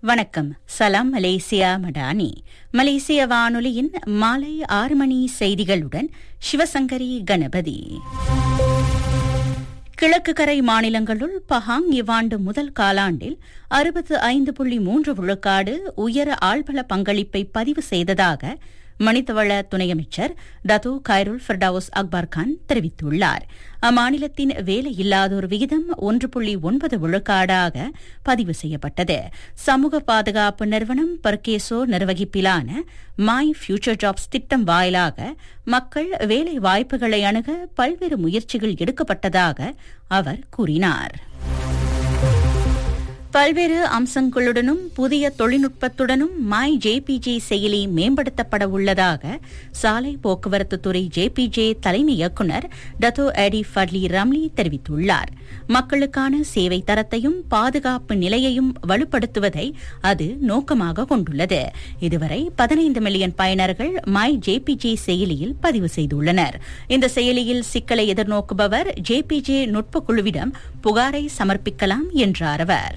வணக்கம் சலாம் மலேசியா மடானி மலேசிய வானொலியின் மாலை ஆறு மணி செய்திகளுடன் சிவசங்கரி கணபதி கிழக்கு கரை மாநிலங்களுள் பஹாங் இவ்வாண்டு முதல் காலாண்டில் அறுபத்து ஐந்து புள்ளி மூன்று விழுக்காடு உயர ஆள்பல பங்களிப்பை பதிவு செய்ததாக மனிதவள துணை அமைச்சர் Datuk Khairul Firdaus Akbar Khan தெரிவித்துள்ளார் அம்மாநிலத்தின் வேலையில்லாதோர் விகிதம் ஒன்று புள்ளி ஒன்பது விழுக்காடாக பதிவு செய்யப்பட்டது சமூக பாதுகாப்பு நிறுவனம் பர்கேசோ நிர்வகிப்பிலான மை ஃபியூச்சர் ஜாப்ஸ் திட்டம் வாயிலாக மக்கள் வேலை வாய்ப்புகளை அணுக பல்வேறு முயற்சிகள் எடுக்கப்பட்டதாக அவர் கூறினார் பல்வேறு அம்சங்களுடனும் புதிய தொழில்நுட்பத்துடனும் மை ஜேபிஜே செயலி மேம்படுத்தப்பட உள்ளதாக சாலை போக்குவரத்து துறை ஜேபிஜே தலைமை இயக்குநர் டத்தோ எடி ஃபட்லி ரம்லி தெரிவித்துள்ளார் மக்களுக்கான சேவை தரத்தையும் பாதுகாப்பு நிலையையும் வலுப்படுத்துவதை அது நோக்கமாக கொண்டுள்ளது இதுவரை பதினைந்து மில்லியன் பயனர்கள் மை ஜேபிஜே செயலியில் பதிவு செய்துள்ளனர் இந்த செயலியில் சிக்கலை எதிர்நோக்குபவர் ஜேபிஜே நுட்பக்குழுவிடம் புகாரை சமர்ப்பிக்கலாம் என்றார் அவர்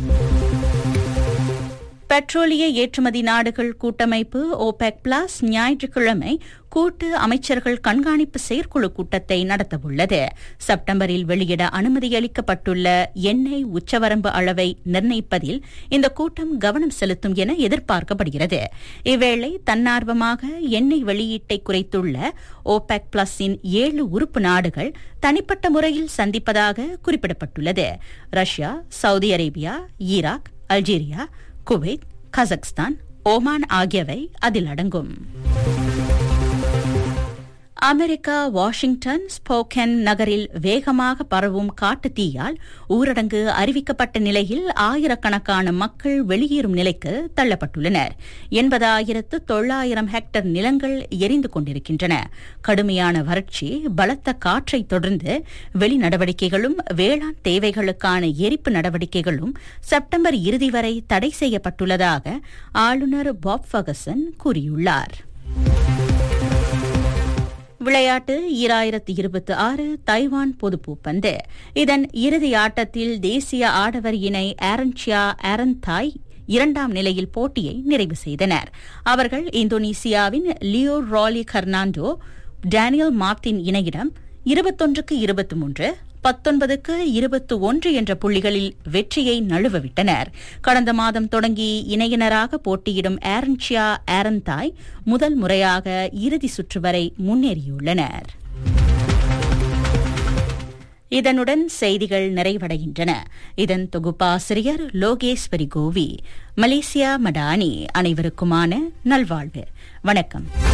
பெட்ரோலிய ஏற்றுமதி நாடுகள் கூட்டமைப்பு ஓபெக் பிளஸ் ஞாயிற்றுக்கிழமை கூட்டு அமைச்சர்கள் கண்காணிப்பு செயற்குழு கூட்டத்தை நடத்தவுள்ளது செப்டம்பரில் வெளியிட அனுமதியளிக்கப்பட்டுள்ள எண்ணெய் உச்சவரம்பு அளவை நிர்ணயிப்பதில் இந்த கூட்டம் கவனம் செலுத்தும் என எதிர்பார்க்கப்படுகிறது இவ்வேளை தன்னார்வமாக எண்ணெய் வெளியீட்டை குறைத்துள்ள ஓபெக் பிளஸின் ஏழு உறுப்பு நாடுகள் தனிப்பட்ட முறையில் சந்திப்பதாக குறிப்பிடப்பட்டுள்ளது Russia Saudi Arabia Iraq Algeria Kuwait Kazakhstan Oman ஆகியவை அதில் அடங்கும் அமெரிக்கா வாஷிங்டன் ஸ்போக்கன் நகரில் வேகமாக பரவும் காட்டு தீயால் ஊரடங்கு அறிவிக்கப்பட்ட நிலையில் ஆயிரக்கணக்கான மக்கள் வெளியேறும் நிலைக்கு தள்ளப்பட்டுள்ளனர் எண்பதாயிரத்து தொள்ளாயிரம் ஹெக்டர் நிலங்கள் எரிந்து கொண்டிருக்கின்றன கடுமையான வறட்சி பலத்த காற்றை தொடர்ந்து வெளிநடவடிக்கைகளும் வேளாண் தேவைகளுக்கான எரிப்பு நடவடிக்கைகளும் செப்டம்பர் இறுதி வரை தடை செய்யப்பட்டுள்ளதாக ஆளுநர் பாப் ஃபகசன் கூறியுள்ளார் விளையாட்டு ஈராயிரத்து இருபத்தி ஆறு தைவான் பொதுப்பூப்பந்து இதன் இறுதி ஆட்டத்தில் தேசிய ஆடவர் இணை ஆரன்சியா ஆரன்தாய் இரண்டாம் நிலையில் போட்டியை நிறைவு செய்தனர் அவர்கள் இந்தோனேசியாவின் Leo Rolly Carnando Daniel Marthin இணையிடம் இருபத்தொன்றுக்கு இருபத்தி மூன்று பத்தொன்பதுக்கு இருபத்து ஒன்று என்ற புள்ளிகளில் வெற்றியை நழுவவிட்டனர் கடந்த மாதம் தொடங்கி இணையினராக போட்டியிடும் ஆரன்சியா ஆரன்தாய் முதல் முறையாக இறுதி சுற்று வரை முன்னேறியுள்ளனர் இதனுடன் செய்திகள் நிறைவடைகின்றன இதன் தொகுப்பாசிரியர் லோகேஸ்வரி கோவி மலேசியா மடானி அனைவருக்குமான நல்வாழ்வு வணக்கம்